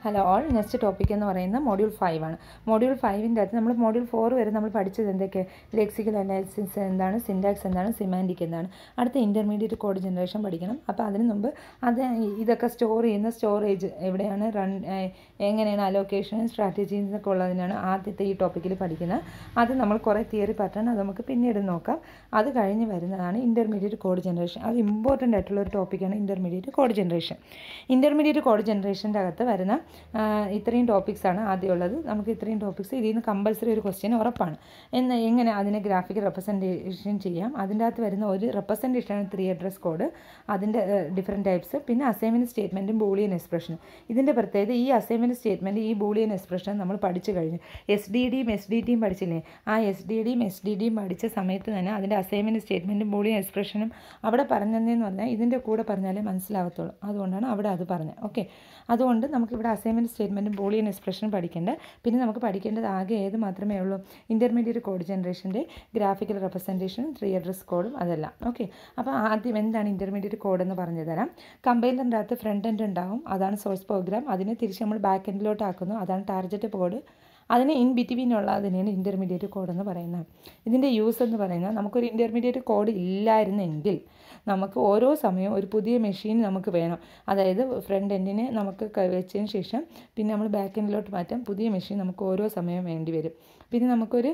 Hello all next topic എന്ന് പറയുന്നത് module five ആണ് മോഡ്യൂൾ ഫൈവിൻ്റെ അകത്ത് നമ്മൾ മോഡ്യൂൾ ഫോർ വരെ നമ്മൾ പഠിച്ചത് എന്തൊക്കെ ലെക്സിക്കൽ അനാലിസിസ് എന്താണ് സിൻഡാക്സ് എന്താണ് സിമാൻറ്റിക് എന്താണ് അടുത്ത ഇൻ്റർമീഡിയറ്റ് കോഡ് ജനറേഷൻ പഠിക്കണം അപ്പോൾ അതിന് മുമ്പ് അത് ഇതൊക്കെ സ്റ്റോർ ചെയ്യുന്ന സ്റ്റോറേജ് എവിടെയാണ് റൺ എങ്ങനെയാണ് അലോക്കേഷൻ സ്ട്രാറ്റജീസ് എന്നൊക്കെ ഉള്ളതിനാണ് ആദ്യത്തെ ഈ ടോപ്പിക്കിൽ പഠിക്കുന്നത് അത് നമ്മൾ കുറേ തിയറി പാറ്റേൺ അത് നമുക്ക് പിന്നീട് നോക്കാം അത് കഴിഞ്ഞ് വരുന്നതാണ് ഇൻ്റർമീഡിയറ്റ് കോഡ് ജനറേഷൻ അത് ഇമ്പോർട്ടൻ്റ് ആയിട്ടുള്ള ഒരു ടോപ്പിക്കാണ് intermediate code generation intermediate code ജനറേഷൻ്റെ അകത്ത് വരുന്ന ആ, ഇത്രയും ടോപ്പിക്സാണ് ആദ്യമുള്ളത് നമുക്ക് ഇത്രയും ടോപ്പിക്സ് ഇതിൽ നിന്ന് കമ്പൽസറി ഒരു ക്വസ്റ്റ്യൻ ഉറപ്പാണ് എന്ന് എങ്ങനെ അതിനെ ഗ്രാഫിക്കൽ റെപ്രസെൻറ്റേഷൻ ചെയ്യാം അതിൻ്റെ അകത്ത് വരുന്ന ഒരു റെപ്രസെൻറ്റേഷനാണ് ത്രീ അഡ്രസ് കോഡ് അതിൻ്റെ ഡിഫറെൻറ്റ് ടൈപ്സ് പിന്നെ അസൈൻമെൻറ്റ് സ്റ്റേറ്റ്മെൻറ്റും ബൂളിയൻ എക്സ്പ്രഷനും ഇതിൻ്റെ പ്രത്യേകത ഈ അസൈൻമെൻറ്റ് സ്റ്റേറ്റ്മെൻറ്റ് ഈ ബൂളിയൻ എക്സ്പ്രഷൻ നമ്മൾ പഠിച്ചു കഴിഞ്ഞു എസ് ഡി ഡിയും എസ് ഡി ടിയും പഠിച്ചില്ലേ ആ എസ് ഡി ഡിയും എസ് ഡി ഡിയും പഠിച്ച സമയത്ത് തന്നെ അതിൻ്റെ അസൈൻമെൻറ്റ് സ്റ്റേറ്റ്മെൻറ്റും ബൂളിയൻ എക്സ്പ്രഷനും അവിടെ പറഞ്ഞതെന്ന് പറഞ്ഞാൽ ഇതിൻ്റെ കൂടെ പറഞ്ഞാലേ മനസ്സിലാവത്തുള്ളൂ അതുകൊണ്ടാണ് അവിടെ അത് പറഞ്ഞത് ഓക്കെ അതുകൊണ്ട് നമുക്കിവിടെ അസൈൻമെൻറ്റ് സ്റ്റേറ്റ്മെൻറ്റും ബോളിയൻ എക്സ്പ്രഷൻ പഠിക്കേണ്ട പിന്നെ നമുക്ക് പഠിക്കേണ്ടത് ആകെ ഏത് മാത്രമേ ഉള്ളൂ ഇൻ്റർമീഡിയറ്റ് കോഡ് ജനറേഷൻ്റെ ഗ്രാഫിക്കൽ റെപ്രസെൻറ്റേഷൻ ത്രീ അഡ്രസ് കോഡും അതെല്ലാം ഓക്കെ അപ്പോൾ ആദ്യം എന്താണ് ഇൻ്റർമീഡിയറ്റ് കോഡ് എന്ന് പറഞ്ഞു തരാം കമ്പൈലറിൻ്റെ അകത്ത് ഫ്രണ്ട് എൻഡ് ഉണ്ടാവും അതാണ് സോഴ്സ് പ്രോഗ്രാം അതിനെ തിരിച്ച് നമ്മൾ ബാക്ക് എൻഡിലോട്ട് ആക്കുന്നു അതാണ് ടാർഗറ്റ് കോഡ് അതിന് ഇൻ ബിറ്റ്വീൻ ഉള്ള അതിനെയാണ് ഇൻ്റർമീഡിയറ്റ് കോഡ് എന്ന് പറയുന്നത് ഇതിൻ്റെ യൂസ് എന്ന് പറയുന്നത് നമുക്കൊരു ഇൻ്റർമീഡിയറ്റ് കോഡ് ഇല്ലായിരുന്നെങ്കിൽ നമുക്ക് ഓരോ സമയവും ഒരു പുതിയ മെഷീൻ നമുക്ക് വേണം അതായത് ഫ്രണ്ട് എൻഡിനെ നമുക്ക് ക- വെച്ചതിന് ശേഷം പിന്നെ നമ്മൾ ബാക്ക് എൻഡിലോട്ട് മാറ്റാൻ പുതിയ മെഷീൻ നമുക്ക് ഓരോ സമയവും വേണ്ടി വരും പിന്നെ നമുക്കൊരു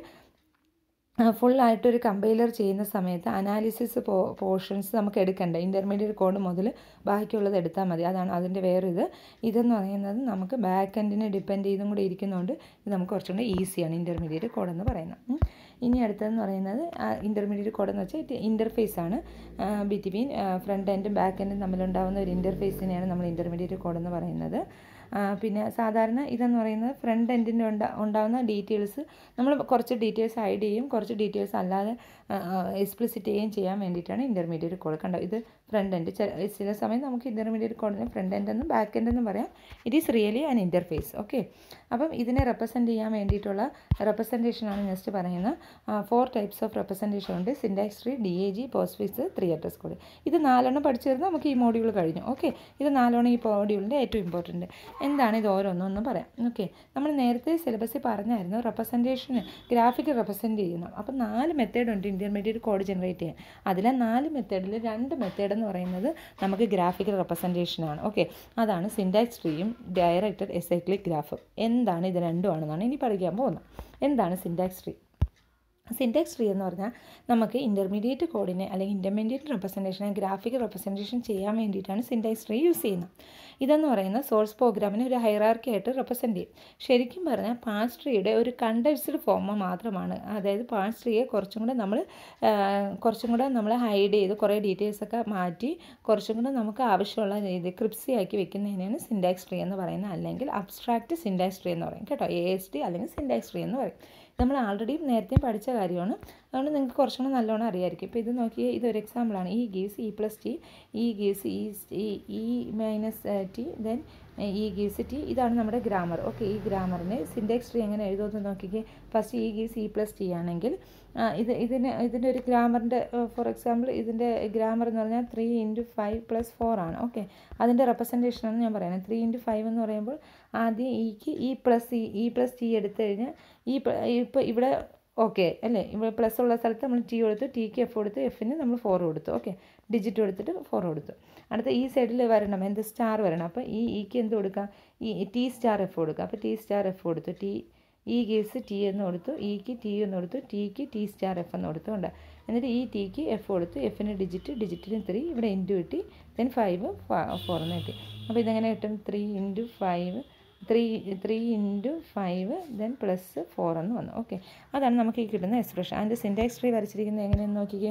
ഫുള്ളായിട്ടൊരു കമ്പൈലർ ചെയ്യുന്ന സമയത്ത് അനാലിസിസ് പോ പോർഷൻസ് നമുക്ക് എടുക്കണ്ട ഇൻ്റർമീഡിയറ്റ് കോഡ് മുതൽ ബാക്കിയുള്ളത് എടുത്താൽ മതി അതാണ് അതിൻ്റെ വേറൊരിത് ഇതെന്ന് പറയുന്നത് നമുക്ക് ബാക്ക് എൻഡിനെ ഡിപ്പെൻഡ് ചെയ്തും കൂടി ഇരിക്കുന്നതുകൊണ്ട് ഇത് നമുക്ക് കുറച്ചും കൂടി ഈസിയാണ് ഇൻ്റർമീഡിയറ്റ് കോഡ് എന്ന് പറയുന്നത് ഉം. ഇനി അടുത്തതെന്ന് പറയുന്നത് ഇൻ്റർമീഡിയറ്റ് കോഡ് എന്ന് വെച്ചാൽ ഇൻ്റർഫേസ് ആണ് ബിറ്റ്വീൻ ഫ്രണ്ട് എൻഡും ബാക്ക് എൻഡും തമ്മിലുണ്ടാകുന്ന ഒരു ഇൻ്റർഫേസിനെയാണ് നമ്മൾ ഇൻ്റർമീഡിയറ്റ് കോഡ് എന്ന് പറയുന്നത് ആ, പിന്നെ സാധാരണ ഇതെന്ന് പറയുന്നത് ഫ്രണ്ട് എൻഡിൻ്റെ ഉണ്ടാ ഉണ്ടാകുന്ന ഡീറ്റെയിൽസ് നമ്മൾ കുറച്ച് ഡീറ്റെയിൽസ് ഹൈഡ് ചെയ്യും കുറച്ച് ഡീറ്റെയിൽസ് അല്ലാതെ എക്സ്പ്ലിസിറ്റ് ചെയ്യുകയും ചെയ്യാൻ വേണ്ടിയിട്ടാണ് ഇൻ്റർമീഡിയറ്റ് കോഡ് കണ്ടോ ഇത് ഫ്രണ്ട് എൻഡ് ചില സമയം നമുക്ക് ഇൻ്റർമീഡിയറ്റ് കോഡിന് ഫ്രണ്ട് എൻഡ് എന്നും ബാക്ക് എൻഡ് എന്നും പറയാം it is really an interface okay അപ്പം ഇതിനെ റെപ്രസെൻറ്റ് ചെയ്യാൻ വേണ്ടിയിട്ടുള്ള റെപ്രസെൻറ്റേഷനാണ് നെക്സ്റ്റ് പറയുന്നത് ഫോർ ടൈപ്സ് ഓഫ് റെപ്രസെൻറ്റേഷൻ ഉണ്ട് syntax tree D A G postfix three address code ഇത് നാലെണ്ണം പഠിച്ചു തരുന്നത് നമുക്ക് ഈ മോഡ്യൂൾ കഴിഞ്ഞു ഓക്കെ ഇത് നാലെണ്ണം ഈ മോഡ്യൂളിൻ്റെ ഏറ്റവും ഇമ്പോർട്ടൻറ്റ് എന്താണ് ഇത് ഓരോന്നൊന്നും പറയാം ഓക്കെ നമ്മൾ നേരത്തെ സിലബസിൽ പറഞ്ഞായിരുന്നു റെപ്രസെൻറ്റേഷന് ഗ്രാഫിക് റെപ്രസെൻറ്റ് ചെയ്യുന്നു അപ്പം നാല് മെത്തേഡ് ഉണ്ട് ഇൻ്റർമീഡിയറ്റ് കോഡ് ജനറേറ്റ് ചെയ്യാൻ അതിലെ നാല് മെത്തേഡിൽ രണ്ട് മെത്തേഡ് എന്ന് പറയുന്നത് നമുക്ക് ഗ്രാഫിക്കൽ റെപ്രസെൻറ്റേഷനാണ് ഓക്കെ അതാണ് സിൻഡാക്സ് ട്രീയും ഡയറക്റ്റഡ് എസൈക്ലിക് ഗ്രാഫും എന്താണ് ഇത് രണ്ടുമാണെന്നാണ് ഇനി പഠിക്കാൻ പോകുന്നത് എന്താണ് സിൻഡാക്സ് ട്രീ സിൻടാക്സ് ട്രീ എന്ന് പറഞ്ഞാൽ നമുക്ക് ഇൻ്റർമീഡിയറ്റ് കോഡിനെ അല്ലെങ്കിൽ ഇൻ്റർമീഡിയറ്റ് റെപ്രസെൻറ്റേഷനെ ഗ്രാഫിക്കൽ റെപ്രസെൻറ്റേഷൻ ചെയ്യാൻ വേണ്ടിയിട്ടാണ് സിൻടാക്സ് ട്രീ യൂസ് ചെയ്യുന്നത് ഇതെന്ന് പറയുന്ന സോഴ്സ് പ്രോഗ്രാമിനെ ഒരു ഹൈറാർക്കി ആയിട്ട് റെപ്രസെൻറ്റ് ചെയ്യും ശരിക്കും പറഞ്ഞാൽ പാസ് ട്രീയുടെ ഒരു കണ്ടൻസ്ഡ് ഫോം മാത്രമാണ് അതായത് പാസ് ട്രീയെ കുറച്ചും കൂടെ നമ്മൾ കുറച്ചും കൂടെ നമ്മൾ ഹൈഡ് ചെയ്ത് കുറേ ഡീറ്റെയിൽസ് ഒക്കെ മാറ്റി കുറച്ചും കൂടെ നമുക്ക് ആവശ്യമുള്ള രീതി ക്രിപ്സി ആക്കി വെക്കുന്നതിനാണ് സിൻടാക്സ് ട്രീ എന്ന് പറയുന്നത് അല്ലെങ്കിൽ അബ്സ്ട്രാക്റ്റ് സിൻടാക്സ് ട്രീ എന്ന് പറയും കേട്ടോ എ എസ് ടി അല്ലെങ്കിൽ സിൻടാക്സ് ട്രീ എന്ന് പറയും നമ്മൾ ആൾറെഡി നേരത്തെ പഠിച്ച കാര്യമാണ് അതുകൊണ്ട് നിങ്ങൾക്ക് കുറച്ചും കൂടെ നല്ലോണം അറിയാമായിരിക്കും ഇപ്പോൾ ഇത് നോക്കിയാൽ ഇതൊരു എക്സാമ്പിളാണ് E gives E plus T E gives E E minus T then E gives T ഇതാണ് നമ്മുടെ ഗ്രാമർ ഓക്കെ ഈ ഗ്രാമറിന് സിൻഡെക്സ് ട്രീ എങ്ങനെ എഴുതുമെന്ന് നോക്കിക്കേ ഫസ്റ്റ് ഈ ഗീവ്സ് ഇ പ്ലസ് ടി ആണെങ്കിൽ ആ, ഇത് ഇതിന് ഇതിൻ്റെ ഒരു ഗ്രാമറിൻ്റെ ഫോർ എക്സാമ്പിൾ ഇതിൻ്റെ ഗ്രാമർ എന്ന് പറഞ്ഞാൽ three into five plus four ആണ് ഓക്കെ അതിൻ്റെ റെപ്രസെൻറ്റേഷനാണ് ഞാൻ പറയുന്നത് ത്രീ ഇൻറ്റു ഫൈവ് എന്ന് പറയുമ്പോൾ ആദ്യം ഇക്ക് E plus E E plus T എടുത്തു കഴിഞ്ഞാൽ ഈ ഇപ്പോൾ ഇവിടെ ഓക്കെ അല്ലേ ഇവിടെ പ്ലസ് ഉള്ള സ്ഥലത്ത് നമ്മൾ ടി കൊടുത്തു ടിക്ക് എഫ് കൊടുത്തു എഫിന് നമ്മൾ ഫോർ കൊടുത്തു ഓക്കെ ഡിജിറ്റ് കൊടുത്തിട്ട് ഫോർ കൊടുത്തു അടുത്ത ഈ സൈഡിൽ വരണം എന്ത് സ്റ്റാർ വരണം അപ്പോൾ ഈ ഇക്ക് എന്ത് കൊടുക്കാം ഈ ടി സ്റ്റാർ എഫ് കൊടുക്കുക അപ്പോൾ ടി സ്റ്റാർ എഫ് കൊടുത്തു ടി ഈ കേസ് ടി എന്ന് കൊടുത്തു ഇക്ക് ടി എന്ന് കൊടുത്തു ടിക്ക് ടി സ്റ്റാർ എഫ് എന്ന് കൊടുത്തു ഉണ്ട് എന്നിട്ട് ഈ ടിക്ക് എഫ് കൊടുത്തു എഫിന് ഡിജിറ്റ് ഡിജിറ്റിന് ത്രീ ഇവിടെ ഇൻറ്റു കിട്ടി ദെൻ ഫൈവ് ഫോർ എന്ന് കിട്ടി അപ്പോൾ ഇതെങ്ങനെ കിട്ടും three into five three three into five then plus four എന്ന് വന്നു ഓക്കെ അതാണ് നമുക്ക് ഈ കിട്ടുന്ന എക്സ്പ്രഷൻ അതിൻ്റെ സിൻറ്റാക്സ് ട്രീ വരച്ചിരിക്കുന്നത് എങ്ങനെയെന്ന് നോക്കിക്കേ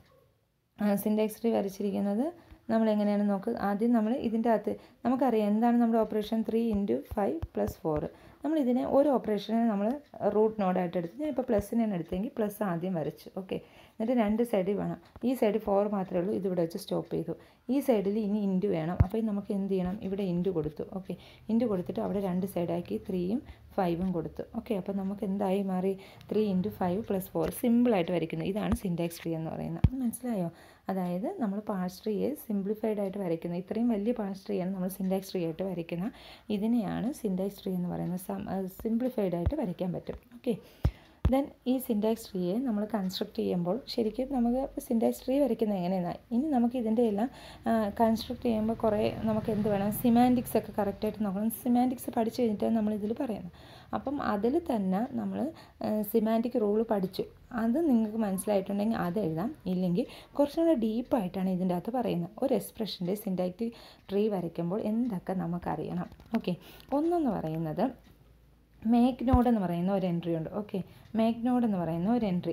സിൻറ്റാക്സ് ട്രീ വരച്ചിരിക്കുന്നത് നമ്മൾ എങ്ങനെയാണ് നോക്ക് ആദ്യം നമ്മൾ ഇതിൻ്റെ അകത്ത് നമുക്കറിയാം എന്താണ് നമ്മുടെ operation three into five plus four നമ്മൾ ഇതിനെ ഒരു ഓപ്പറേഷനെ നമ്മൾ റൂട്ട് നോഡായിട്ട് എടുത്ത് ഞാൻ ഇപ്പോൾ പ്ലസ്സിനാണ് എടുത്തെങ്കിൽ പ്ലസ് ആദ്യം വരച്ചു ഓക്കെ എന്നിട്ട് രണ്ട് സൈഡിൽ വേണം ഈ സൈഡിൽ ഫോർ മാത്രമേ ഉള്ളൂ ഇതിവിടെ വെച്ച് സ്റ്റോപ്പ് ചെയ്തു ഈ സൈഡിൽ ഇനി ഇൻറ്റു വേണം അപ്പോൾ നമുക്ക് എന്ത് ചെയ്യണം ഇവിടെ ഇൻറ്റു കൊടുത്തു ഓക്കെ ഇൻറ്റു കൊടുത്തിട്ട് അവിടെ രണ്ട് സൈഡാക്കി ത്രീയും ഫൈവും കൊടുത്തു ഓക്കെ അപ്പോൾ നമുക്ക് എന്തായി മാറി three into five plus four സിമ്പിളായിട്ട് വരയ്ക്കുന്നത് ഇതാണ് സിൻറ്റാക്സ് ട്രീ എന്ന് പറയുന്നത് മനസ്സിലായോ അതായത് നമ്മൾ പാഴ്സ് ട്രീയെ സിംപ്ലിഫൈഡ് ആയിട്ട് വരയ്ക്കുന്നത് ഇത്രയും വലിയ പാഴ്സ് ട്രീയാണ് നമ്മൾ സിൻറ്റാക്സ് ട്രീ ആയിട്ട് വരയ്ക്കുന്നത് ഇതിനെയാണ് സിൻറ്റാക്സ് ട്രീ എന്ന് പറയുന്നത് സിംപ്ലിഫൈഡ് ആയിട്ട് വരയ്ക്കാൻ പറ്റും ഓക്കെ ദെൻ ഈ സിൻറ്റാക്സ് ട്രീയെ നമ്മൾ കൺസ്ട്രക്ട് ചെയ്യുമ്പോൾ ശരിക്കും നമുക്ക് സിൻറ്റാക്സ് ട്രീ വരയ്ക്കുന്നത് എങ്ങനെയാണ് ഇനി നമുക്ക് ഇതിൻ്റെ എല്ലാം കൺസ്ട്രക്ട് ചെയ്യുമ്പോൾ കുറേ നമുക്ക് എന്ത് വേണം സിമാൻറ്റിക്സ് ഒക്കെ കറക്റ്റായിട്ട് നോക്കണം സിമാൻറ്റിക്സ് പഠിച്ചു കഴിഞ്ഞിട്ടാണ് നമ്മൾ ഇതിൽ പറയുന്നത് അപ്പം അതിൽ തന്നെ നമ്മൾ സിമാൻറ്റിക് റൂൾ പഠിച്ചു അത് നിങ്ങൾക്ക് മനസ്സിലായിട്ടുണ്ടെങ്കിൽ അത് എഴുതാം ഇല്ലെങ്കിൽ കുറച്ചും കൂടെ ഡീപ്പായിട്ടാണ് ഇതിൻ്റെ അകത്ത് പറയുന്നത് ഒരു എക്സ്പ്രഷൻ്റെ സിൻറ്റാക്റ്റിക് ട്രീ വരയ്ക്കുമ്പോൾ എന്തൊക്കെ നമുക്കറിയണം ഓക്കെ ഒന്നെന്ന് പറയുന്നത് മേക്ക് നോഡ് എന്ന് പറയുന്ന ഒരു എൻട്രി ഉണ്ട് ഓക്കെ മേക്ക് നോഡ് എന്ന് പറയുന്ന ഒരു എൻട്രി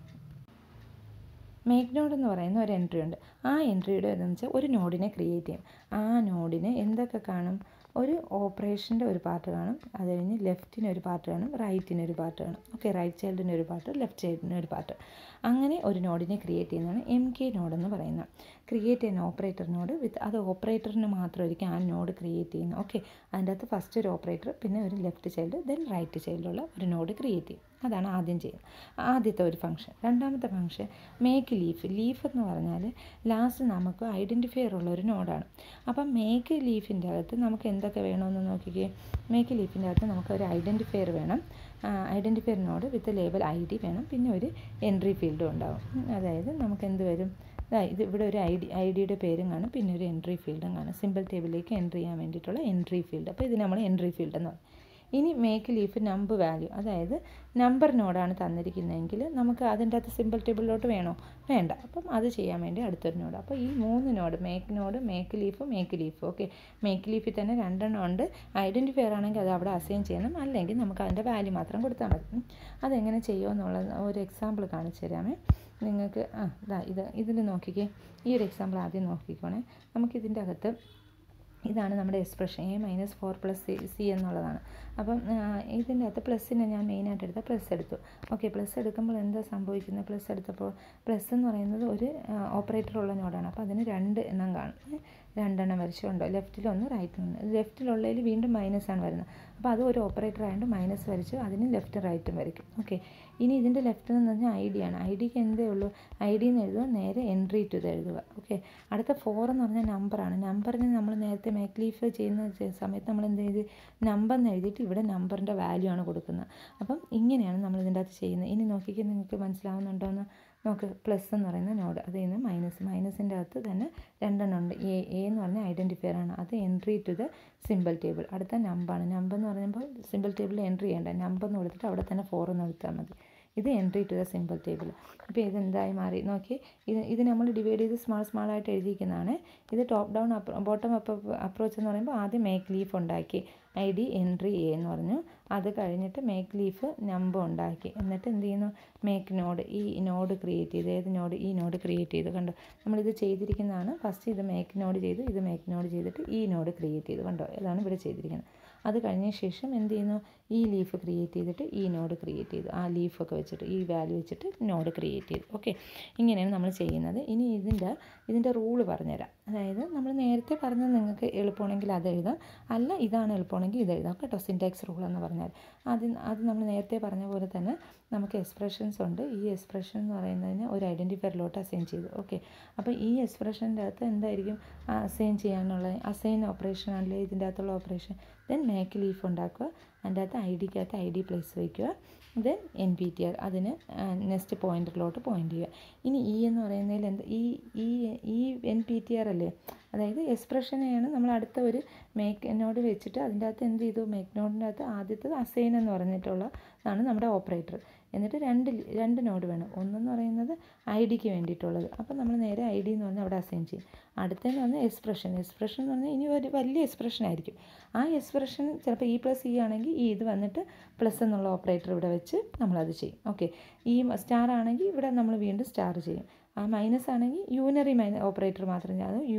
മേക്ക് നോഡ് എന്ന് പറയുന്ന ഒരു എൻട്രി ഉണ്ട് ആ എൻട്രിയുടെ എന്ന് വെച്ചാൽ ഒരു നോഡിനെ ക്രിയേറ്റ് ചെയ്യും ആ നോഡിന് എന്തൊക്കെ കാണും ഒരു ഓപ്പറേഷൻ്റെ ഒരു പാർട്ട് കാണും അത് കഴിഞ്ഞ് ലെഫ്റ്റിന് ഒരു പാർട്ട് കാണും റൈറ്റിന് ഒരു പാർട്ട് കാണും ഓക്കെ റൈറ്റ് ചൈൽഡിന് ഒരു പാർട്ട് ലെഫ്റ്റ് ചൈൽഡിന് ഒരു പാർട്ട് അങ്ങനെ ഒരു നോഡിനെ ക്രിയേറ്റ് ചെയ്യുന്നതാണ് എം കെ നോഡ് എന്ന് പറയുന്നത് ക്രിയേറ്റ് ചെയ്യുന്ന ഓപ്പറേറ്റർ നോഡ് വിത്ത് അത് ഓപ്പറേറ്ററിന് മാത്രമായിരിക്കും ആ നോഡ് ക്രിയേറ്റ് ചെയ്യുന്നത് ഓക്കെ അതിൻ്റെ അകത്ത് ഫസ്റ്റ് ഒരു ഓപ്പറേറ്റർ പിന്നെ ഒരു ലെഫ്റ്റ് ചൈൽഡ് ദെൻ റൈറ്റ് ചൈൽഡുള്ള ഒരു നോഡ് ക്രിയേറ്റ് ചെയ്യും അതാണ് ആദ്യം ചെയ്യുന്നത് ആദ്യത്തെ ഒരു ഫംഗ്ഷൻ രണ്ടാമത്തെ ഫംഗ്ഷൻ മേക്ക് ലീഫ് ലീഫ് എന്ന് പറഞ്ഞാൽ ലാസ്റ്റ് നമുക്ക് ഐഡൻറ്റിഫയർ ഉള്ള ഒരു നോഡാണ് അപ്പം മേക്ക് ലീഫിൻ്റെ അകത്ത് നമുക്ക് എന്തൊക്കെ വേണമെന്ന് നോക്കിക്കേ മേക്ക് ലീഫിൻ്റെ അകത്ത് നമുക്ക് ഒരു ഐഡൻറ്റിഫയർ വേണം identifier node with label I D വേണം പിന്നെ ഒരു എൻട്രി ഫീൽഡും ഉണ്ടാവും അതായത് നമുക്ക് എന്ത് വരും ഇത് ഇവിടെ ഒരു ഐ ഡി ഐ ഡിയുടെ പേരും കാണും പിന്നെ ഒരു എൻട്രി ഫീൽഡും കാണും സിമ്പിൾ ടേബിളിലേക്ക് എൻട്രി ചെയ്യാൻ വേണ്ടിയിട്ടുള്ള എൻട്രി ഫീൽഡ് അപ്പോൾ ഇത് നമ്മൾ എൻട്രി ഫീൽഡ് എന്ന് പറയും ഇനി മേക്ക് ലീഫ് നമ്പർ വാല്യൂ അതായത് നമ്പർ നോഡാണ് തന്നിരിക്കുന്നതെങ്കിൽ നമുക്ക് അതിൻ്റെ അകത്ത് സിമ്പിൾ ടേബിളിലോട്ട് വേണോ വേണ്ട അപ്പം അത് ചെയ്യാൻ വേണ്ടി അടുത്തൊരു നോഡ് അപ്പോൾ ഈ മൂന്ന് node make node make leaf make leaf okay make ലീഫിൽ തന്നെ രണ്ടെണ്ണം ഉണ്ട് ഐഡൻറ്റിഫയർ ആണെങ്കിൽ അത് അവിടെ അസൈൻ ചെയ്യണം അല്ലെങ്കിൽ നമുക്ക് അതിൻ്റെ വാല്യൂ മാത്രം കൊടുത്താൽ മതി അതെങ്ങനെ ചെയ്യുമെന്നുള്ള ഒരു എക്സാമ്പിൾ കാണിച്ചു തരാമേ നിങ്ങൾക്ക് ആ ഇതാ ഇത് ഇതിൽ നോക്കിക്കേ ഈ ഒരു എക്സാമ്പിൾ ആദ്യം നോക്കിക്കോണേ നമുക്കിതിൻ്റെ അകത്ത് ഇതാണ് നമ്മുടെ expression A minus four plus C C എന്നുള്ളതാണ് അപ്പം ഇതിൻ്റെ അകത്ത് പ്ലസ്സിനെ ഞാൻ മെയിനായിട്ട് എടുത്ത പ്ലസ് എടുത്തു ഓക്കെ പ്ലസ് എടുക്കുമ്പോൾ എന്താ സംഭവിക്കുന്നത് പ്ലസ് എടുത്തപ്പോൾ പ്ലസ് എന്ന് പറയുന്നത് ഒരു ഓപ്പറേറ്റർ ഉള്ള നോഡാണ് അപ്പോൾ അതിന് രണ്ട് എണ്ണം കാണും രണ്ടെണ്ണം വരച്ചുണ്ടോ ലെഫ്റ്റിലൊന്ന് റൈറ്റിലൊന്ന് ലെഫ്റ്റിലുള്ളതിൽ വീണ്ടും മൈനസ് ആണ് വരുന്നത് അപ്പോൾ അത് ഒരു ഓപ്പറേറ്റർ ആയതുകൊണ്ട് മൈനസ് വരച്ചു അതിന് ലെഫ്റ്റും റൈറ്റും വരയ്ക്കും ഓക്കെ ഇനി ഇതിൻ്റെ ലെഫ്റ്റ് എന്ന് പറഞ്ഞാൽ ഐ ഡി ആണ് ഐ ഡിക്ക് എന്തേ ഉള്ളൂ ഐ ഡി എന്ന് എഴുതുക നേരെ എൻട്രി ടു ഇത് എഴുതുക ഓക്കെ അടുത്ത ഫോർ എന്ന് പറഞ്ഞാൽ നമ്പറാണ് നമ്പറിന് നമ്മൾ നേരത്തെ മേക്ക് ലീഫ് ചെയ്യുന്ന സമയത്ത് നമ്മൾ എന്ത് ചെയ്ത് നമ്പർ എന്ന് എഴുതിയിട്ട് ഇവിടെ നമ്പറിൻ്റെ വാല്യൂ ആണ് കൊടുക്കുന്നത് അപ്പം ഇങ്ങനെയാണ് നമ്മൾ ഇതിൻ്റെ അകത്ത് ചെയ്യുന്നത് ഇനി നോക്കിക്കാൻ നിങ്ങൾക്ക് മനസ്സിലാവുന്നുണ്ടോ എന്ന് നോക്ക് പ്ലസ് എന്ന് പറയുന്ന നോഡ് അതിൽ നിന്ന് മൈനസ് മൈനസിൻ്റെ അകത്ത് തന്നെ രണ്ടെണ്ണം ഉണ്ട് എ എ എന്ന് പറഞ്ഞാൽ ഐഡൻറ്റിഫയർ ആണ് അത് entry to the simple table അടുത്ത നമ്പറാണ് നമ്പർ എന്ന് പറയുമ്പോൾ സിമ്പിൾ ടേബിളിൽ എൻട്രി ചെയ്യേണ്ട നമ്പർ എന്ന് കൊടുത്തിട്ട് അവിടെ തന്നെ ഫോർ എന്ന് കൊടുത്താൽ മതി ഇത് entry to the simple table അപ്പോൾ ഇത് എന്തായി മാറി നോക്കി ഇത് ഇത് നമ്മൾ ഡിവൈഡ് ചെയ്ത് സ്മാൾ സ്മാൾ ആയിട്ട് എഴുതിയിരിക്കുന്നതാണ് ഇത് top down bottom up approach എന്ന് പറയുമ്പോൾ ആദ്യം മേക്ക് ലീഫ് ഉണ്ടാക്കി ഐ ഡി എൻട്രി എ എന്ന് പറഞ്ഞു അത് കഴിഞ്ഞിട്ട് മേക്ക് ലീഫ് നമ്പർ ഉണ്ടാക്കി എന്നിട്ട് എന്ത് ചെയ്യുന്നു മേക്ക് നോഡ് ഈ നോഡ് ക്രിയേറ്റ് ചെയ്ത് ഏത് നോഡ് ഈ നോഡ് ക്രിയേറ്റ് ചെയ്തു കണ്ടോ നമ്മളിത് ചെയ്തിരിക്കുന്നതാണ് ഫസ്റ്റ് ഇത് മേക്ക് നോഡ് ചെയ്തു ഇത് മേക്ക് നോഡ് ചെയ്തിട്ട് ഈ നോഡ് ക്രിയേറ്റ് ചെയ്തു കണ്ടോ ഇതാണ് ഇവിടെ ചെയ്തിരിക്കുന്നത് അത് കഴിഞ്ഞ ശേഷം എന്ത് ചെയ്യുന്നു ഈ ലീഫ് ക്രിയേറ്റ് ചെയ്തിട്ട് ഈ നോഡ് ക്രിയേറ്റ് ചെയ്തു ആ ലീഫൊക്കെ വെച്ചിട്ട് ഈ വാല്യൂ വെച്ചിട്ട് നോഡ് ക്രിയേറ്റ് ചെയ്തു ഓക്കെ ഇങ്ങനെയാണ് നമ്മൾ ചെയ്യുന്നത് ഇനി ഇതിൻ്റെ ഇതിൻ്റെ റൂള് പറഞ്ഞുതരാം അതായത് നമ്മൾ നേരത്തെ പറഞ്ഞത് നിങ്ങൾക്ക് എളുപ്പമാണെങ്കിൽ അത് എഴുതാം അല്ല ഇതാണ് എളുപ്പമാണെങ്കിൽ ഇത് എഴുതാം കേട്ടോ സിൻടാക്സ് റൂൾ എന്ന് പറഞ്ഞാൽ അത് അത് നമ്മൾ നേരത്തെ പറഞ്ഞ പോലെ തന്നെ നമുക്ക് എക്സ്പ്രഷൻസ് ഉണ്ട് ഈ എക്സ്പ്രഷൻ എന്ന് പറയുന്നതിന് ഒരു ഐഡൻറ്റിഫയറിലോട്ട് അസൈൻ ചെയ്തു ഓക്കെ അപ്പോൾ ഈ എക്സ്പ്രഷൻ്റെ അകത്ത് എന്തായിരിക്കും അസൈൻ ചെയ്യാനുള്ള അസൈൻ ഓപ്പറേഷൻ ആണല്ലേ ഇതിൻ്റെ അകത്തുള്ള ഓപ്പറേഷൻ ദെൻ മേക്ക് ലീഫ് ഉണ്ടാക്കുക അതിൻ്റെ അകത്ത് ഐ ഡിക്കകത്ത് ഐ ഡി പ്ലേസ് വയ്ക്കുക then N P T R അതിന് നെക്സ്റ്റ് പോയിന്റിലോട്ട് പോയിന്റ് ചെയ്യുക ഇനി ഇ എന്ന് പറയുന്നതിൽ എന്ത് ഈ ഈ ഈ എൻ പി ടി ആർ അല്ലേ അതായത് എക്സ്പ്രഷനെയാണ് നമ്മൾ അടുത്ത ഒരു മേക്ക് നോഡ് വെച്ചിട്ട് അതിൻ്റെ അകത്ത് എന്ത് ചെയ്തു മേക്ക് നോഡിൻ്റെ അകത്ത് ആദ്യത്തത് അസൈൻ എന്ന് പറഞ്ഞിട്ടുള്ള അതാണ് നമ്മുടെ ഓപ്പറേറ്റർ എന്നിട്ട് രണ്ട് രണ്ട് നോഡ് വേണം ഒന്നെന്ന് പറയുന്നത് ഐ ഡിക്ക് വേണ്ടിയിട്ടുള്ളത് അപ്പോൾ നമ്മൾ നേരെ ഐ ഡി എന്ന് പറഞ്ഞാൽ അവിടെ അസൈൻ ചെയ്യും അടുത്തതെന്ന് പറഞ്ഞാൽ എക്സ്പ്രഷൻ എക്സ്പ്രഷൻ എന്ന് പറഞ്ഞാൽ ഇനി ഒരു വലിയ എക്സ്പ്രഷൻ ആയിരിക്കും ആ എക്സ്പ്രഷൻ ചിലപ്പോൾ ഇ പ്ലസ് ഇ ആണെങ്കിൽ ഈ ഇത് വന്നിട്ട് പ്ലസ് എന്നുള്ള ഓപ്പറേറ്റർ ഇവിടെ വെച്ച് നമ്മളത് ചെയ്യും ഓക്കെ ഈ സ്റ്റാർ ആണെങ്കിൽ ഇവിടെ നമ്മൾ വീണ്ടും സ്റ്റാർ ചെയ്യും ആ മൈനസ് ആണെങ്കിൽ യൂനറി മൈന ഓപ്പറേറ്റർ മാത്രം ചെയ്യും അത് യു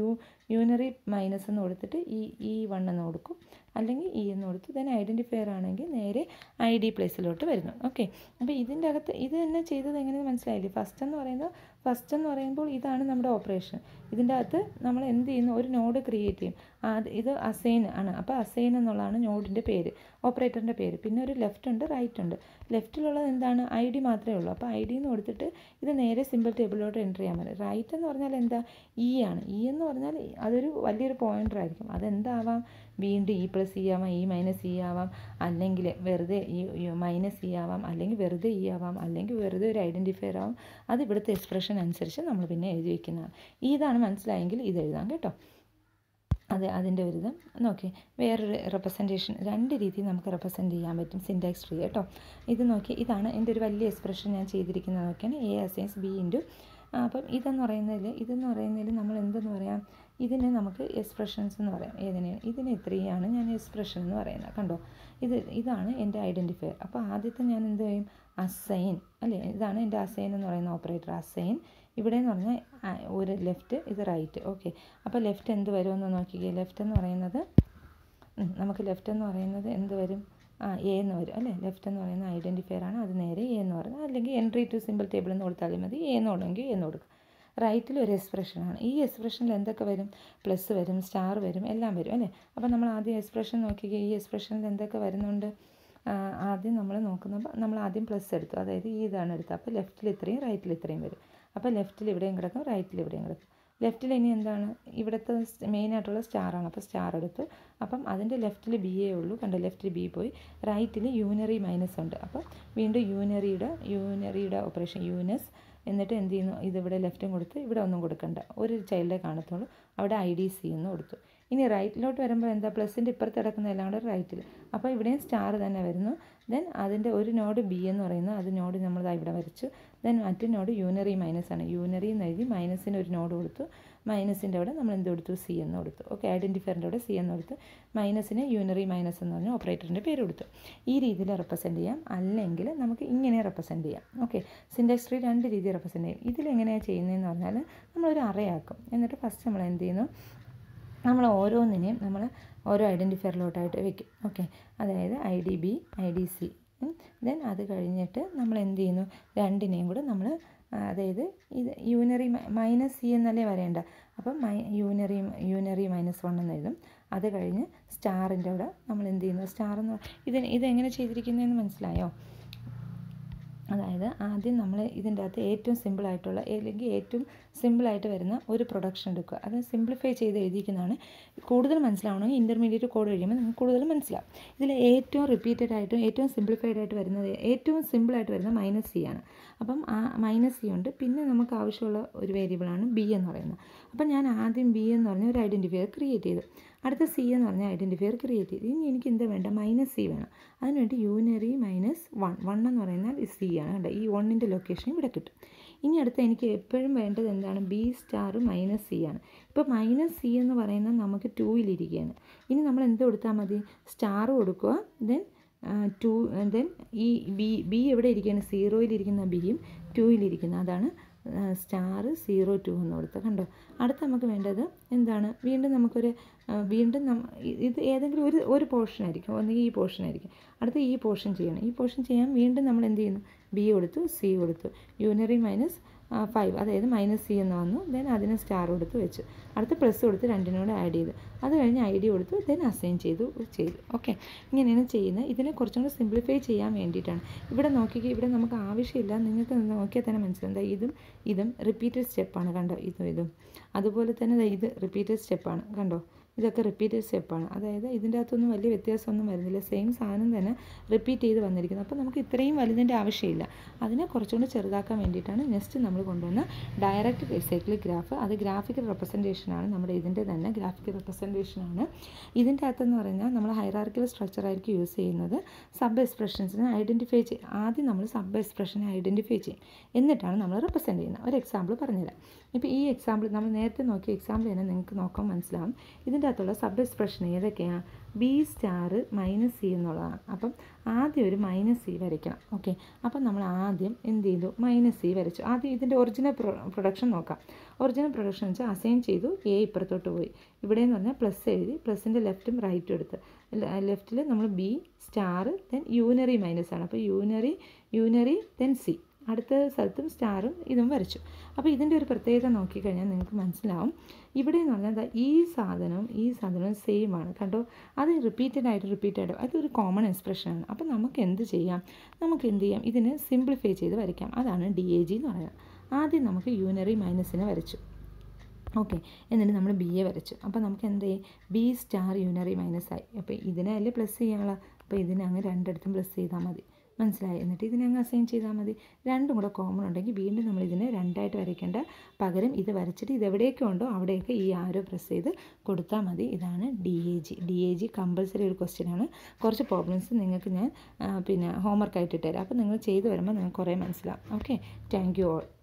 യൂണറി മൈനസ് എന്ന് കൊടുത്തിട്ട് ഈ ഇ വൺ എന്ന് കൊടുക്കും അല്ലെങ്കിൽ ഇ എന്ന് കൊടുത്തു ദെൻ ഐഡൻറ്റിഫയർ ആണെങ്കിൽ നേരെ ഐ ഡി പ്ലേസിലോട്ട് വരുന്നു ഓക്കെ അപ്പോൾ ഇതിൻ്റെ അകത്ത് ഇത് തന്നെ ചെയ്തത് എങ്ങനെയെന്ന് മനസ്സിലായില്ലേ ഫസ്റ്റ് എന്ന് പറയുന്നത് ഫസ്റ്റ് എന്ന് പറയുമ്പോൾ ഇതാണ് നമ്മുടെ ഓപ്പറേഷൻ ഇതിൻ്റെ അകത്ത് നമ്മൾ എന്ത് ചെയ്യുന്നു ഒരു നോഡ് ക്രിയേറ്റ് ചെയ്യും അത് ഇത് അസൈൻ ആണ് അപ്പോൾ അസൈൻ എന്നുള്ളതാണ് നോഡിൻ്റെ പേര് ഓപ്പറേറ്ററിൻ്റെ പേര് പിന്നെ ഒരു ലെഫ്റ്റ് ഉണ്ട് റൈറ്റ് ഉണ്ട് ലെഫ്റ്റിലുള്ളത് എന്താണ് ഐ ഡി മാത്രമേ ഉള്ളൂ അപ്പോൾ ഐ ഡി എന്ന് കൊടുത്തിട്ട് ഇത് നേരെ സിമ്പിൾ ടേബിളിലോട്ട് എൻ്റർ ചെയ്യാൻ പറ്റും റൈറ്റ് എന്ന് പറഞ്ഞാൽ എന്താ ഇ ആണ് ഇ എന്ന് പറഞ്ഞാൽ അതൊരു വലിയൊരു പോയിൻ്റർ ആയിരിക്കും അതെന്താവാം വീണ്ടും ഇ പ്ലസ് ഇ ആവാം ഇ മൈനസ് ഇ ആവാം അല്ലെങ്കിൽ വെറുതെ ഈ മൈനസ് ഇ ആവാം അല്ലെങ്കിൽ വെറുതെ ഇ ആവാം അല്ലെങ്കിൽ വെറുതെ ഒരു ഐഡൻറ്റിഫയർ ആവാം അത് ഇവിടുത്തെ എക്സ്പ്രഷൻ അനുസരിച്ച് നമ്മൾ പിന്നെ എഴുതി വയ്ക്കുന്നതാണ് ഇതാണ് മനസ്സിലായെങ്കിൽ ഇത് എഴുതാം കേട്ടോ അത് അതിൻ്റെ ഒരു ഇത് നോക്കി വേറൊരു റെപ്രസെൻറ്റേഷൻ രണ്ട് രീതിയിൽ നമുക്ക് റെപ്രസെൻറ്റ് ചെയ്യാൻ പറ്റും സിൻറ്റാക്സ് ട്രീ കേട്ടോ ഇത് നോക്കി ഇതാണ് എൻ്റെ ഒരു വലിയ എക്സ്പ്രഷൻ ഞാൻ ചെയ്തിരിക്കുന്നത് നോക്കിയാണ് എ അസൈൻസ് ബി ഇൻറ്റു അപ്പം ഇതെന്ന് പറയുന്നതിൽ ഇതെന്ന് പറയുന്നതിൽ നമ്മൾ എന്തെന്ന് പറയാം ഇതിനെ നമുക്ക് എക്സ്പ്രഷൻസ് എന്ന് പറയാം ഏതിനെ ഇതിന് ഇത്രയാണ് ഞാൻ എക്സ്പ്രഷൻ എന്ന് പറയുന്നത് കണ്ടോ ഇത് ഇതാണ് എൻ്റെ ഐഡൻറ്റിഫയർ അപ്പോൾ ആദ്യത്തെ ഞാൻ എന്ത് ചെയ്യും അസൈൻ അല്ലേ ഇതാണ് എൻ്റെ അസൈൻ എന്ന് പറയുന്ന ഓപ്പറേറ്റർ അസൈൻ ഇവിടെ എന്ന് പറഞ്ഞാൽ ഒരു ലെഫ്റ്റ് ഇത് റൈറ്റ് ഓക്കെ അപ്പോൾ ലെഫ്റ്റ് എന്ത് വരുമെന്ന് നോക്കിക്കേ ലെഫ്റ്റ് എന്ന് പറയുന്നത് നമുക്ക് ലെഫ്റ്റ് എന്ന് പറയുന്നത് എന്ത് വരും ആ എ എന്ന് വരും അല്ലേ ലെഫ്റ്റ് എന്ന് പറയുന്ന ഐഡൻറ്റിഫയർ ആണ് അത് നേരെ എ എന്ന് പറയുന്നത് അല്ലെങ്കിൽ എൻട്രി ടു സിമ്പിൾ ടേബിൾ എന്ന് കൊടുത്താലും മതി എ എന്ന് കൊടുമെങ്കിൽ എ എന്ന് കൊടുക്കുക റൈറ്റിൽ ഒരു എക്സ്പ്രഷനാണ് ഈ എക്സ്പ്രഷനിൽ എന്തൊക്കെ വരും പ്ലസ് വരും സ്റ്റാർ വരും എല്ലാം വരും അല്ലേ അപ്പോൾ നമ്മൾ ആദ്യം എക്സ്പ്രഷൻ നോക്കിക്കുക ഈ എക്സ്പ്രഷനിൽ എന്തൊക്കെ വരുന്നുണ്ട് ആദ്യം നമ്മൾ നോക്കുമ്പോൾ നമ്മൾ ആദ്യം പ്ലസ് എടുത്തു അതായത് ഈ ഇതാണ് എടുത്തത് അപ്പോൾ ലെഫ്റ്റിൽ ഇത്രയും റൈറ്റിൽ ഇത്രയും വരും അപ്പോൾ ലെഫ്റ്റിൽ ഇവിടെയും കിടക്കും റൈറ്റിൽ ഇവിടെയും കിടക്കും ലെഫ്റ്റിൽ ഇനി എന്താണ് ഇവിടുത്തെ മെയിനായിട്ടുള്ള സ്റ്റാറാണ് അപ്പോൾ സ്റ്റാർ എടുത്തു അപ്പം അതിൻ്റെ ലെഫ്റ്റിൽ ബി എ ഉള്ളൂ കണ്ടോ ലെഫ്റ്റിൽ ബി പോയി റൈറ്റിൽ യൂനറി മൈനസ് ഉണ്ട് അപ്പം വീണ്ടും യൂനറിയുടെ യൂനറിയുടെ ഓപ്പറേഷൻ യൂനസ് എന്നിട്ട് എന്ത് ചെയ്യുന്നു ഇതിവിടെ ലെഫ്റ്റും കൊടുത്ത് ഇവിടെ ഒന്നും കൊടുക്കണ്ട ഒരു ചൈൽഡേ കാണത്തുള്ളൂ അവിടെ ഐ ഡി സി എന്ന് കൊടുത്തു ഇനി റൈറ്റിലോട്ട് വരുമ്പോൾ എന്താ പ്ലസിൻ്റെ ഇപ്പുറത്ത് കിടക്കുന്ന എല്ലാം കൂടെ റൈറ്റിൽ അപ്പോൾ ഇവിടെയും സ്റ്റാർ തന്നെ വരുന്നു ദെൻ അതിൻ്റെ ഒരു നോഡ് ബി എന്ന് പറയുന്നു അത് നോഡ് നമ്മൾ ഇവിടെ വരച്ചു ദെൻ മറ്റു നോഡ് യൂനറി മൈനസ് ആണ് യൂനറി എന്ന് എഴുതി മൈനസിന് ഒരു നോഡ് കൊടുത്തു മൈനസിൻ്റെ അവിടെ നമ്മൾ എന്ത് കൊടുത്തു സി എന്ന് കൊടുത്തു ഓക്കെ ഐഡൻറ്റിഫയറിൻ്റെ അവിടെ സി എന്ന് കൊടുത്തു മൈനസിന് യൂനറി മൈനസ് എന്ന് പറഞ്ഞ ഓപ്പറേറ്ററിൻ്റെ പേര് കൊടുത്തു ഈ രീതിയിൽ റെപ്രസെൻറ്റ് ചെയ്യാം അല്ലെങ്കിൽ നമുക്ക് ഇങ്ങനെ റെപ്രസെൻറ്റ് ചെയ്യാം ഓക്കെ സിൻഡെക്സ് ട്രീ രണ്ട് രീതിയിൽ റെപ്രസെൻറ്റ് ചെയ്യും ഇതിലെങ്ങനെയാണ് ചെയ്യുന്നതെന്ന് പറഞ്ഞാൽ നമ്മളൊരു അറയാക്കും എന്നിട്ട് ഫസ്റ്റ് നമ്മൾ എന്ത് ചെയ്യുന്നു നമ്മൾ ഓരോന്നിനെയും നമ്മൾ ഓരോ ഐഡൻറ്റിഫയറിലോട്ടായിട്ട് വെക്കും ഓക്കെ അതായത് I D B I D C then അത് കഴിഞ്ഞിട്ട് നമ്മൾ എന്ത് ചെയ്യുന്നു രണ്ടിനെയും കൂടെ നമ്മൾ അതായത് ഇത് യൂനറി മൈനസ് സി എന്നല്ലേ വരേണ്ട അപ്പം my unary unary minus one എന്ന് എഴുതും അത് കഴിഞ്ഞ് സ്റ്റാറിൻ്റെ അവിടെ നമ്മൾ എന്ത് ചെയ്യുന്നു സ്റ്റാർ എന്ന് ഇത് ഇതെങ്ങനെ ചെയ്തിരിക്കുന്നതെന്ന് മനസ്സിലായോ അതായത് ആദ്യം നമ്മൾ ഇതിൻ്റെ അകത്ത് ഏറ്റവും സിമ്പിളായിട്ടുള്ള അല്ലെങ്കിൽ ഏറ്റവും സിമ്പിളായിട്ട് വരുന്ന ഒരു പ്രൊഡക്ഷൻ എടുക്കുക അത് സിംപ്ലിഫൈ ചെയ്ത് എഴുതിക്കുന്നതാണ് കൂടുതൽ മനസ്സിലാവണമെങ്കിൽ ഇൻ്റർമീഡിയറ്റ് കോഡ് കഴിയുമ്പോൾ നിങ്ങൾക്ക് കൂടുതൽ മനസ്സിലാവും ഇതിൽ ഏറ്റവും റിപ്പീറ്റഡ് ആയിട്ടും ഏറ്റവും സിംപ്ലിഫൈഡ് ആയിട്ട് വരുന്നത് ഏറ്റവും സിമ്പിളായിട്ട് വരുന്നത് മൈനസ് സി ആണ് അപ്പം ആ മൈനസ് സി ഉണ്ട് പിന്നെ നമുക്ക് ആവശ്യമുള്ള ഒരു വേരിയബിളാണ് ബി എന്ന് പറയുന്നത് അപ്പം ഞാൻ ആദ്യം ബി എന്ന് പറഞ്ഞ ഒരു ഐഡൻറ്റിഫയർ ക്രിയേറ്റ് ചെയ്തു അടുത്ത സി എന്ന് പറഞ്ഞ ഐഡൻറ്റിഫയർ ക്രിയേറ്റ് ചെയ്തു ഇനി എനിക്ക് എന്താ വേണ്ട മൈനസ് സി വേണം അതിനുവേണ്ടി യൂനറി മൈനസ് വൺ വൺ എന്ന് പറയുന്നത് സി ആണ് കണ്ടോ ഈ വണ്ണിൻ്റെ ലൊക്കേഷൻ ഇവിടെ കിട്ടും ഇനി അടുത്ത എനിക്ക് എപ്പോഴും വേണ്ടത് എന്താണ് ബി സ്റ്റാർ മൈനസ് സി ആണ് ഇപ്പോൾ മൈനസ് സി എന്ന് പറയുന്നത് നമുക്ക് ടൂയിലിരിക്കുകയാണ് ഇനി നമ്മൾ എന്ത് കൊടുത്താൽ മതി സ്റ്റാർ കൊടുക്കുക ദെൻ ടു ദെൻ ഈ ബി ബി എവിടെ ഇരിക്കുകയാണ് സീറോയിലിരിക്കുന്ന ബിയും ടൂയിലിരിക്കുന്ന അതാണ് സ്റ്റാർ സീറോ ടു എന്ന് കൊടുത്ത് കണ്ടോ അടുത്ത് നമുക്ക് വേണ്ടത് എന്താണ് വീണ്ടും നമുക്കൊരു വീണ്ടും നമ്മ ഇത് ഏതെങ്കിലും ഒരു ഒരു പോർഷൻ ആയിരിക്കും ഒന്നുകിൽ ഈ പോർഷൻ ആയിരിക്കും അടുത്ത് ഈ പോർഷൻ ചെയ്യണം ഈ പോർഷൻ ചെയ്യാൻ വീണ്ടും നമ്മൾ എന്ത് ചെയ്യുന്നു ബി കൊടുത്തു സി കൊടുത്തു യൂണറി മൈനസ് ഫൈവ് അതായത് മൈനസ് സി എന്ന് വന്നു ദെൻ അതിന് സ്റ്റാർ കൊടുത്ത് വെച്ചു അടുത്ത് പ്ലസ് കൊടുത്ത് രണ്ടിനോട് ആഡ് ചെയ്തു അത് കഴിഞ്ഞ് ഐ ഡി കൊടുത്തു ദെൻ അസൈൻ ചെയ്തു ചെയ്തു ഓക്കെ ഇങ്ങനെയാണ് ചെയ്യുന്നത് ഇതിനെ കുറച്ചും കൂടി സിംപ്ലിഫൈ ചെയ്യാൻ വേണ്ടിയിട്ടാണ് ഇവിടെ നോക്കിക്കുക ഇവിടെ നമുക്ക് ആവശ്യമില്ല നിങ്ങൾക്ക് നോക്കിയാൽ തന്നെ മനസ്സിലാവും ഇതും ഇതും റിപ്പീറ്റഡ് സ്റ്റെപ്പാണ് കണ്ടോ ഇതും ഇതും അതുപോലെ തന്നെ ഇത് റിപ്പീറ്റഡ് സ്റ്റെപ്പാണ് കണ്ടോ ഇതൊക്കെ റിപ്പീറ്റഡ് സ്റ്റെപ്പാണ് അതായത് ഇതിൻ്റെ അകത്തൊന്നും വലിയ വ്യത്യാസമൊന്നും വരുന്നില്ല സെയിം സാധനം തന്നെ റിപ്പീറ്റ് ചെയ്ത് വന്നിരിക്കുന്നത് അപ്പോൾ നമുക്ക് ഇത്രയും വലുതിൻ്റെ ആവശ്യമില്ല അതിനെ കുറച്ചുകൂടി ചെറുതാക്കാൻ വേണ്ടിയിട്ടാണ് നെക്സ്റ്റ് നമ്മൾ കൊണ്ടുവന്ന ഡയറക്റ്റ് സൈക്ലിക് ഗ്രാഫ് അത് ഗ്രാഫിക്കൽ റെപ്രസെൻറ്റേഷനാണ് നമ്മുടെ ഇതിൻ്റെ തന്നെ ഗ്രാഫിക്കൽ റെപ്രസെൻറ്റേഷനാണ് ഇതിൻ്റെ അകത്തെന്ന് പറഞ്ഞാൽ നമ്മൾ ഹൈറാർക്കിക്കൽ സ്ട്രക്ചർ ആയിരിക്കും യൂസ് ചെയ്യുന്നത് സബ് എക്സ്പ്രഷൻസിനെ ഐഡൻറ്റിഫൈ ചെയ്യും ആദ്യം നമ്മൾ സബ് എക്സ്പ്രഷനെ ഐഡൻറ്റിഫൈ ചെയ്യും എന്നിട്ടാണ് നമ്മൾ റെപ്രസെൻറ്റ് ചെയ്യുന്നത് ഒരു എക്സാമ്പിൾ പറഞ്ഞുതരാം ഇപ്പോൾ ഈ എക്സാമ്പിൾ നമ്മൾ നേരത്തെ നോക്കിയ എക്സാമ്പിൾ തന്നെ നിങ്ങൾക്ക് നോക്കാൻ മനസ്സിലാവും ഇതിൻ്റെ അകത്തുള്ള സബ് എക്സ്പ്രഷൻ ഏതൊക്കെയാണ് ബി സ്റ്റാർ മൈനസ് സി എന്നുള്ളതാണ് അപ്പം ആദ്യം ഒരു മൈനസ് സി വരയ്ക്കണം ഓക്കെ അപ്പം നമ്മൾ ആദ്യം എന്ത് ചെയ്തു മൈനസ് സി വരച്ചു ആദ്യം ഇതിൻ്റെ ഒറിജിനൽ പ്രൊഡക്ഷൻ നോക്കാം ഒറിജിനൽ പ്രൊഡക്ഷൻ വെച്ചാൽ അസൈൻ ചെയ്തു എ ഇപ്പുറത്തോട്ട് പോയി ഇവിടെ എന്ന് പറഞ്ഞാൽ പ്ലസ് എഴുതി പ്ലസിൻ്റെ ലെഫ്റ്റും റൈറ്റും എടുത്ത് ലെഫ്റ്റിൽ നമ്മൾ B star then unary minus ആണ് അപ്പോൾ യൂനറി യൂനറി ദെൻ സി അടുത്ത സ്ഥലത്തും സ്റ്റാറും ഇതും വരച്ചു അപ്പോൾ ഇതിൻ്റെ ഒരു പ്രത്യേകത നോക്കിക്കഴിഞ്ഞാൽ നിങ്ങൾക്ക് മനസ്സിലാവും ഇവിടെ എന്ന് പറഞ്ഞാൽ ദാ ഈ സാധനവും ഈ സാധനവും സെയിം ആണ് കണ്ടോ അത് റിപ്പീറ്റഡ് ആയിട്ട് റിപ്പീറ്റഡ് ആയിട്ട് അതൊരു കോമൺ എക്സ്പ്രഷനാണ് അപ്പോൾ നമുക്ക് എന്ത് ചെയ്യാം നമുക്ക് എന്ത് ചെയ്യാം ഇതിനെ സിംപ്ലിഫൈ ചെയ്ത് വരയ്ക്കാം അതാണ് ഡി എ ജി എന്ന് പറയുന്നത് ആദ്യം നമുക്ക് യൂനറി മൈനസിനെ വരച്ചു ഓക്കെ എന്നിട്ട് നമ്മൾ ബി എ വരച്ചു അപ്പോൾ നമുക്ക് എന്ത് ചെയ്യും ബി സ്റ്റാർ യൂണറി മൈനസ് ആയി അപ്പോൾ ഇതിനെ അല്ലേ പ്ലസ് ചെയ്യാനുള്ള അപ്പോൾ ഇതിനെ അങ്ങ് രണ്ടിടത്തും പ്ലസ് ചെയ്താൽ മതി മനസ്സിലായി എന്നിട്ട് ഇതിനെ അങ്ങ് അസൈൻ ചെയ്താൽ മതി രണ്ടും കൂടെ കോമൺ ഉണ്ടെങ്കിൽ വീണ്ടും നമ്മൾ ഇതിനെ രണ്ടായിട്ട് വരയ്ക്കേണ്ട പകരം ഇത് വരച്ചിട്ട് ഇത് എവിടെയൊക്കെ ഉണ്ടോ അവിടെയൊക്കെ ഈ ആരോ പ്രസ് ചെയ്ത് കൊടുത്താൽ മതി ഇതാണ് D A G D A G compulsory ഒരു ക്വസ്റ്റ്യൻ ആണ് കുറച്ച് പ്രോബ്ലംസ് നിങ്ങൾക്ക് ഞാൻ ആ, പിന്നെ ഹോംവർക്ക് ആയിട്ട് ഇട്ടുതരാം അപ്പോൾ നിങ്ങൾ ചെയ്ത് വരുമ്പോൾ നിങ്ങൾക്ക് കുറേ മനസ്സിലാവും ഓക്കെ താങ്ക് യു ഓൾ